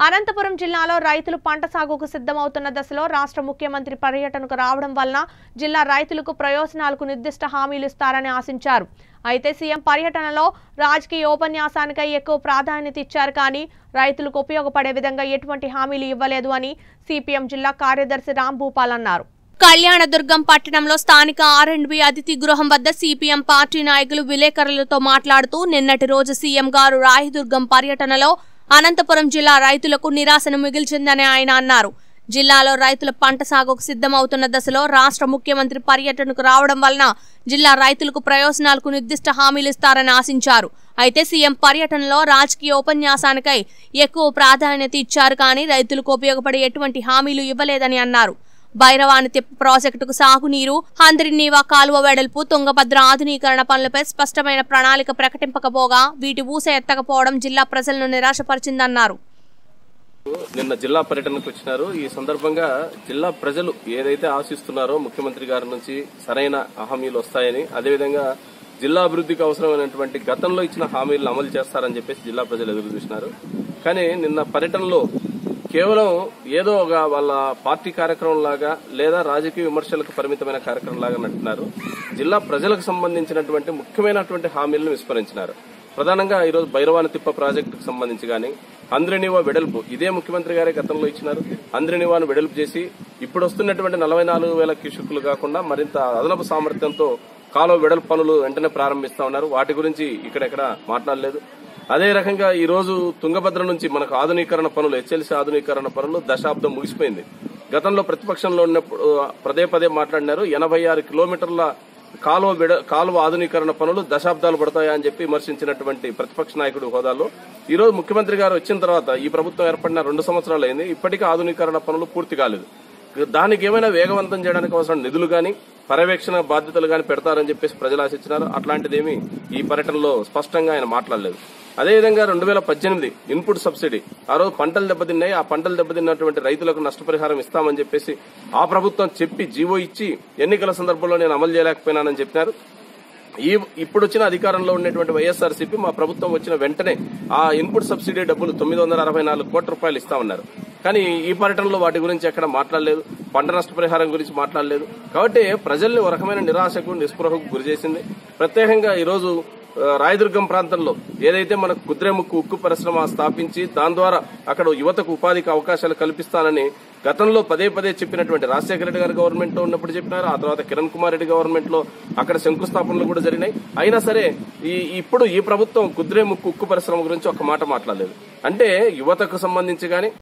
అనంతపురం జిల్లాలో రైతులు పంట సాగుకు సిద్ధమవుతున్న దశలో రాష్ట్ర ముఖ్యమంత్రి పర్యటనకు రావడం వలన జిల్లా రైతులకు ప్రయోజనాలకు నిర్దిష్ట హామీలు ఇస్తారని ఆశించారు అయితే సీఎం పర్యటనలో రాజకీయ ఉపన్యాసానికై ఎక్కువ ప్రాధాన్యత ఇచ్చారు కానీ రైతులకు ఉపయోగపడే విధంగా ఎటువంటి హామీలు ఇవ్వలేదు అని సిపిఎం జిల్లా కార్యదర్శి రామ్ భూపాల్ అన్నారు కళ్యాణదుర్గం పట్టణంలో స్థానిక ఆర్ అండ్ బి అతిథి గృహం వద్ద సిపిఎం పార్టీ నాయకులు విలేకరులతో మాట్లాడుతూ నిన్నటి రోజు సీఎం గారు రాయదుర్గం పర్యటనలో అనంతపురం జిల్లా రైతులకు నిరాశను మిగిల్చిందని ఆయన అన్నారు జిల్లాలో రైతుల పంట సాగుకు సిద్ధమవుతున్న దశలో రాష్ట్ర ముఖ్యమంత్రి పర్యటనకు రావడం వలన జిల్లా రైతులకు ప్రయోజనాలకు నిర్దిష్ట హామీలు ఇస్తారని ఆశించారు అయితే సీఎం పర్యటనలో రాజకీయ ఉపన్యాసానికై ఎక్కువ ప్రాధాన్యత ఇచ్చారు కానీ రైతులకు ఉపయోగపడే ఎటువంటి హామీలు ఇవ్వలేదని అన్నారు భైరవాని తిప్ప ప్రాజెక్టుకు సాగునీరు హంద్రినీవా కాలువ వెడల్పు తుంగభద్ర ఆధునీకరణ పనులపై స్పష్టమైన ప్రణాళిక ప్రకటింపకపోగా వీటి ఊస ఎత్తకపోవడం జిల్లా ప్రజలను నిరాశపరిచిందన్నారు నిన్న జిల్లా పర్యటనకు వచ్చినారు ఈ సందర్భంగా జిల్లా ప్రజలు ఏదైతే ఆశిస్తున్నారో ముఖ్యమంత్రి గారి నుంచి సరైన హామీలు వస్తాయని అదేవిధంగా జిల్లా అభివృద్ధికి అవసరమైనటువంటి గతంలో ఇచ్చిన హామీలను అమలు చేస్తారని చెప్పేసి జిల్లా ప్రజలు ఎదురు చూసినారు కానీ నిన్న పర్యటనలో కేవలం ఏదో ఒక వాళ్ళ పార్టీ కార్యక్రమం లాగా లేదా రాజకీయ విమర్శలకు పరిమితమైన కార్యక్రమం లాగా నడుపుతున్నారు జిల్లా ప్రజలకు సంబంధించినటువంటి ముఖ్యమైనటువంటి హామీలను విస్మరించినారు ప్రధానంగా ఈరోజు భైరవాని తిప్ప ప్రాజెక్టుకు సంబంధించి కానీ అంద్రినివా వెడల్పు ఇదే ముఖ్యమంత్రి గారే గతంలో ఇచ్చినారు అంద్రినివాను వెడల్పు చేసి ఇప్పుడు వస్తున్నటువంటి నలభై నాలుగు వేల క్యూసెక్కులు కాకుండా మరింత అదనపు సామర్థ్యంతో కాలువ వెడల్పు పనులు వెంటనే ప్రారంభిస్తా ఉన్నారు వాటి గురించి ఇక్కడెక్కడ మాట్లాడలేదు అదే రకంగా ఈ రోజు తుంగభద్ర నుంచి మనకు ఆధునీకరణ పనులు హెచ్ఎల్సీ ఆధునీకరణ పనులు దశాబ్దం ముగిసిపోయింది గతంలో ప్రతిపక్షంలో ఉన్నప్పుడు పదే పదే మాట్లాడినారు ఎనభై ఆరు కిలోమీటర్ల కాలువ విడ కాలువ ఆధునీకరణ పనులు దశాబ్దాలు పడతాయా అని చెప్పి విమర్శించినటువంటి ప్రతిపక్ష నాయకుడు హోదాలో ఈ రోజు ముఖ్యమంత్రి గారు వచ్చిన తర్వాత ఈ ప్రభుత్వం ఏర్పడిన రెండు సంవత్సరాలు అయింది ఇప్పటికీ ఆధునీకరణ పనులు పూర్తి కాలేదు దానికి ఏమైనా వేగవంతం చేయడానికి అవసరం నిధులు గాని పర్యవేక్షణ బాధ్యతలు గాని పెడతారని చెప్పేసి ప్రజలు ఆశించినారు అట్లాంటిదేమీ ఈ పర్యటనలో స్పష్టంగా ఆయన మాట్లాడలేదు అదేవిధంగా రెండు వేల పద్దెనిమిది ఇన్పుట్ సబ్సిడీ ఆ రోజు పంటలు దెబ్బతిన్నాయి ఆ పంటలు దెబ్బతిన్నటువంటి రైతులకు నష్టపరిహారం ఇస్తామని చెప్పేసి ఆ ప్రభుత్వం చెప్పి జీవో ఇచ్చి ఎన్నికల సందర్భంలో నేను అమలు చేయలేకపోయినానని చెప్పినారు ఈ ఇప్పుడు వచ్చిన అధికారంలో ఉన్నటువంటి వైఎస్ఆర్సీపీ మా ప్రభుత్వం వచ్చిన వెంటనే ఆ ఇన్పుట్ సబ్సిడీ డబ్బులు తొమ్మిది వందల అరవై నాలుగు కోట్ల రూపాయలు ఇస్తామన్నారు కానీ ఈ పర్యటనలో వాటి గురించి ఎక్కడ మాట్లాడలేదు పంట నష్టపరిహారం గురించి మాట్లాడలేదు కాబట్టి ప్రజల్ని ఒక రకమైన నిరాశకు నిస్పృహకు గురి చేసింది ప్రత్యేకంగా ఈరోజు ఆ, రాయదుర్గం ప్రాంతంలో ఏదైతే మనకు కుద్రేముక్కు ఉక్కు పరిశ్రమ స్థాపించి దాని ద్వారా అక్కడ యువతకు ఉపాధికి అవకాశాలు కల్పిస్తానని గతంలో పదే పదే చెప్పినటువంటి రాజశేఖర రెడ్డి గారి గవర్నమెంట్ లో ఉన్నప్పుడు చెప్పినారు ఆ తర్వాత కిరణ్ కుమార్ రెడ్డి గవర్నమెంట్ లో అక్కడ శంకుస్థాపనలు కూడా జరిగినాయి అయినా సరే ఈ ఇప్పుడు ఈ ప్రభుత్వం కుద్రేముక్కు ఉక్కు పరిశ్రమ గురించి ఒక మాట మాట్లాడలేదు అంటే యువతకు సంబంధించి గాని